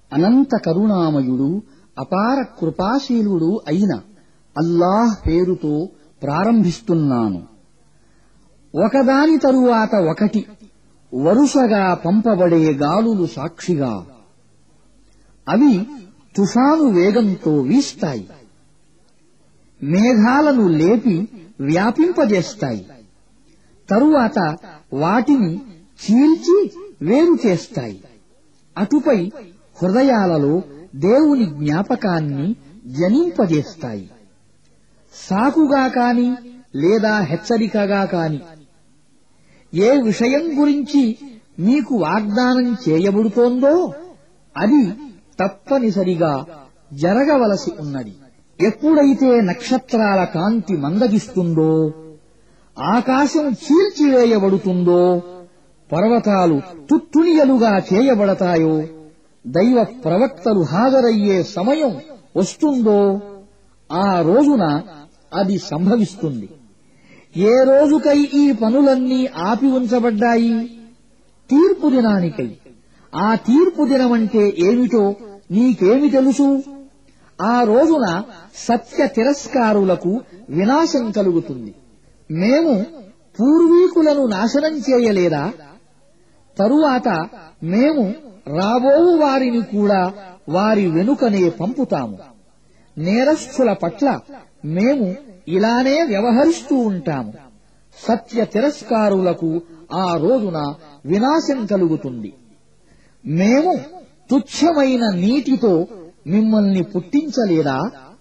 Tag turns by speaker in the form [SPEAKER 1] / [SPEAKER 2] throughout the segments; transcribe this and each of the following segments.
[SPEAKER 1] అనంత కరుణామయుడు అపార కృపాశీలుడు అయిన అల్లాహ్ పేరుతో ప్రారంభిస్తున్నాను ఒకదాని తరువాత ఒకటి వరుసగా పంపబడే గాలులు సాక్షిగా అవి తుఫాను వేగంతో వీస్తాయి మేఘాలను లేపి వ్యాపింపజేస్తాయి తరువాత వాటిని చీల్చి వేరు చేస్తాయి అటుపై హృదయాలలో దేవుని జ్ఞాపకాన్ని జనింపజేస్తాయి సాకుగా కాని లేదా హెచ్చరికగా కాని ఏ విషయం గురించి మీకు వాగ్దానం చేయబడుతోందో అది తప్పనిసరిగా జరగవలసి ఉన్నది ఎప్పుడైతే నక్షత్రాల కాంతి మందగిస్తుందో ఆకాశం చీల్చివేయబడుతుందో పర్వతాలు తుత్తునియలుగా చేయబడతాయో దైవ ప్రవక్తలు హాజరయ్యే సమయం వస్తుందో ఆ రోజున అది సంభవిస్తుంది ఏ రోజుకై ఈ పనులన్నీ ఆపి ఉంచబడ్డాయి తీర్పు దినానికై ఆ తీర్పు దినమంటే ఏమిటో నీకేమి తెలుసు ఆ రోజున సత్య తిరస్కారులకు వినాశం కలుగుతుంది మేము పూర్వీకులను నాశనం చేయలేదా తరువాత మేము రాబోవు వారిని కూడా వారి వెనుకనే పంపుతాము నేరస్థుల పట్ల మేము ఇలానే వ్యవహరిస్తూ ఉంటాము సత్య తిరస్కారులకు ఆ రోజున వినాశం కలుగుతుంది మేము తుచ్చమైన నీటితో మిమ్మల్ని పుట్టించలేదా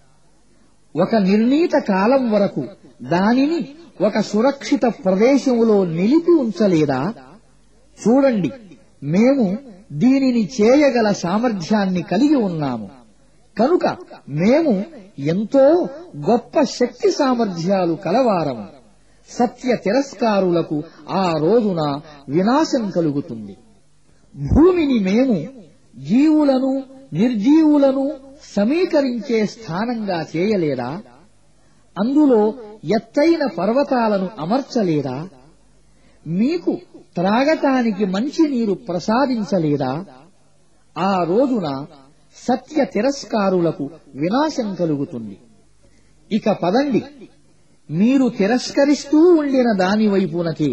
[SPEAKER 1] ఒక నిర్ణీత కాలం వరకు దానిని ఒక సురక్షిత ప్రదేశములో నిలిపి ఉంచలేదా చూడండి మేము దీనిని చేయగల సామర్థ్యాన్ని కలిగి ఉన్నాము కనుక మేము ఎంతో గొప్ప శక్తి సామర్థ్యాలు కలవారము సత్య తిరస్కారులకు ఆ రోజున వినాశం కలుగుతుంది భూమిని మేము జీవులను నిర్జీవులను సమీకరించే స్థానంగా చేయలేదా అందులో ఎత్తైన పర్వతాలను అమర్చలేదా మీకు త్రాగటానికి మంచి నీరు ప్రసాదించలేదా ఆ రోజున సత్య తిరస్కారులకు వినాశం కలుగుతుంది ఇక పదండి మీరు తిరస్కరిస్తూ ఉండిన దాని వైపునకే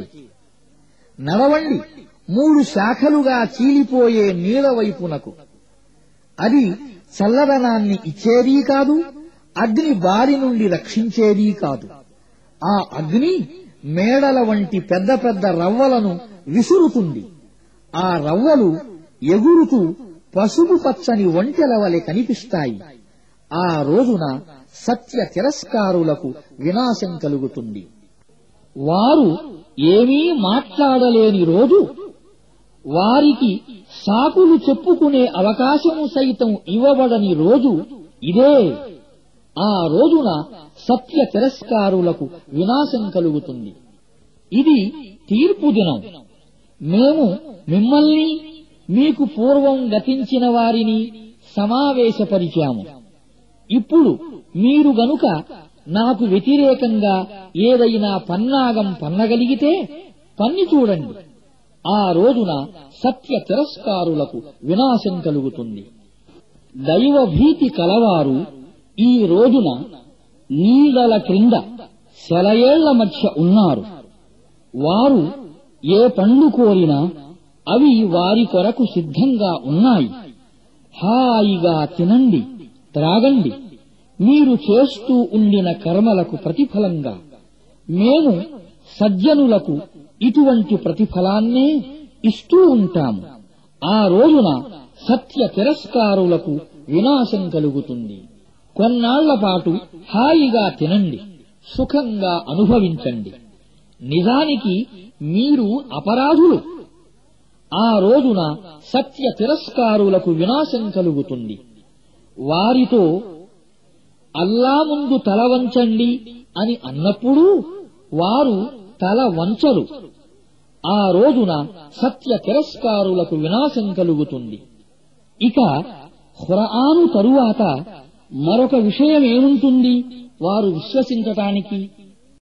[SPEAKER 1] నడవండి మూడు శాఖలుగా చీలిపోయే నీడ వైపునకు అది చల్లదనాన్ని ఇచ్చేదీ కాదు అగ్ని బారి నుండి రక్షించేదీ కాదు ఆ అగ్ని మేడల వంటి పెద్ద పెద్ద రవ్వలను విసురుతుంది ఆ రవ్వలు ఎగురుతూ పసుపు పచ్చని ఒంటెల వలె కనిపిస్తాయి ఆ రోజున సత్య తిరస్కారులకు వినాశం కలుగుతుంది వారు ఏమీ మాట్లాడలేని రోజు వారికి సాకులు చెప్పుకునే అవకాశము సైతం ఇవ్వబడని రోజు ఇదే ఆ రోజున సత్య తిరస్కారులకు వినాశం కలుగుతుంది ఇది తీర్పు దినం మేము మిమ్మల్ని మీకు పూర్వం గతించిన వారిని సమావేశపరిచాము ఇప్పుడు మీరు గనుక నాకు వ్యతిరేకంగా ఏదైనా పన్నాగం పన్నగలిగితే పన్ని చూడండి ఆ రోజున సత్య తిరస్కారులకు వినాశం కలుగుతుంది దైవ భీతి కలవారు ఈ రోజున నీడల క్రింద సెలయేళ్ల మధ్య ఉన్నారు వారు ఏ పండు కోరినా అవి వారి కొరకు సిద్ధంగా ఉన్నాయి హాయిగా తినండి త్రాగండి మీరు చేస్తూ ఉండిన కర్మలకు ప్రతిఫలంగా మేము సజ్జనులకు ఇటువంటి ప్రతిఫలాన్నే ఇస్తూ ఉంటాము ఆ రోజున సత్య తిరస్కారులకు వినాశం కలుగుతుంది కొన్నాళ్ల పాటు హాయిగా తినండి సుఖంగా అనుభవించండి నిజానికి మీరు అపరాధులు ఆ రోజున సత్య తిరస్కారులకు వినాశం కలుగుతుంది వారితో అల్లా ముందు తల వంచండి అని అన్నప్పుడు వారు తల వంచరు ఆ రోజున సత్య తిరస్కారులకు వినాశం కలుగుతుంది ఇక ఖురాను తరువాత మరొక విషయం ఏముంటుంది వారు విశ్వసించటానికి